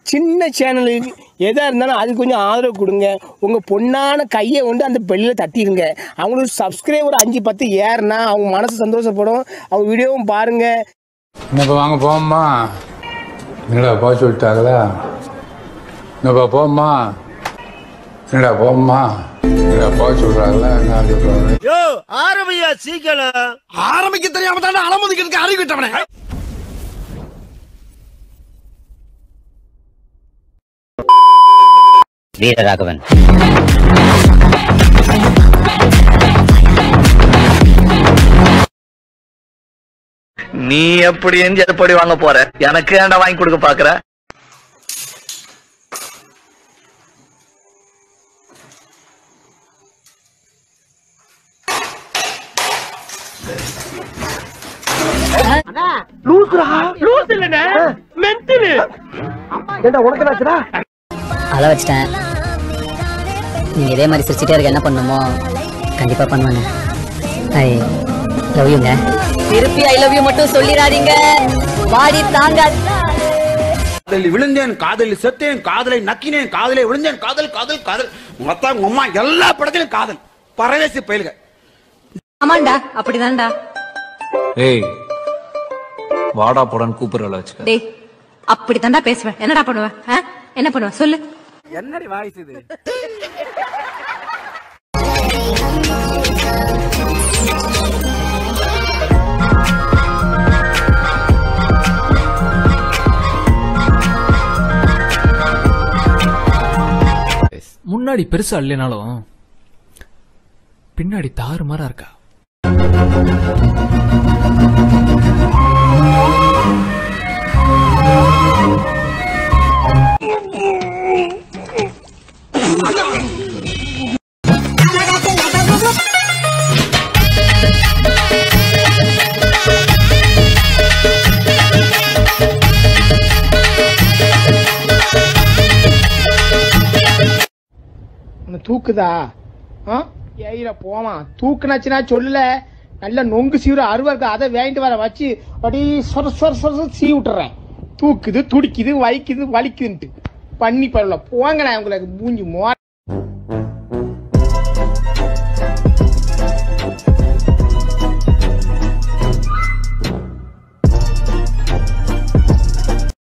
சின்ன சேனலுக்கு எதாக இருந்தாலும் அது கொஞ்சம் ஆதரவு கொடுங்க உங்கள் பொண்ணான கையை கொண்டு அந்த பெல்லில் தட்டிடுங்க அவங்களுக்கு சப்ஸ்கிரைபர் அஞ்சு பத்து ஏறுனா அவங்க மனசு சந்தோஷப்படும் அவங்க வீடியோவும் பாருங்கள் என்னப்பா வாங்க போம்மா என்னடா போக சொல்லிட்டாங்களா என்னப்பா போம்மா என்னடா போம்மா என்னடா போக சொல்றாங்களா என்ன சொல்றாங்க யோ ஆரம்பியா சீக்கிரம் ஆரம்பிக்க தெரியாம தானே அலமுதிக்கிறதுக்கு அறிவு விட்டவனே வீரராகவன் நீ எப்படி எஞ்சி எப்படி வாங்க போற எனக்கு ஏன்டா வாங்கி கொடுக்க பாக்குற அழ வச்சிட்டேன் நீங்க இதே மாதிரி சிரிச்சிட்டே இருக்க என்ன பண்ணுமோ கண்டிப்பா பண்ணுவாங்க ஐ லவ் யூங்க திருப்பி ஐ லவ் யூ மட்டும் சொல்லிடாதீங்க வாடி தாங்க காதலில் விழுந்தேன் காதலில் செத்தேன் காதலை நக்கினேன் காதலை விழுந்தேன் காதல் காதல் காதல் மொத்தம் உங்க அம்மா எல்லா படத்திலும் காதல் பரதேசி பயிலுக ஆமாண்டா அப்படிதான்டா ஏய் வாடா போடான்னு கூப்பிடுறல வச்சுக்க டேய் அப்படித்தான்டா பேசுவேன் என்னடா பண்ணுவேன் ஆ? என்ன பண்ணுவேன் சொல்லு என்னடி வாய்ஸ் இது முன்னாடி பெருசா இல்லைனாலும் பின்னாடி தாறுமாறா இருக்கா உன்னை தூக்குதா ஆ ஏயில போவான் தூக்குனாச்சுன்னா சொல்லல நல்ல நொங்கு சீவுற அருவா இருக்கு அதை வாங்கிட்டு வர வச்சு அப்படியே சொர சொர சொர சீ விட்டுறேன் தூக்குது துடிக்குது வைக்குது வலிக்குதுன்ட்டு பண்ணி பரவாயில்ல போங்கண்ணா உங்களுக்கு மூஞ்சி மோ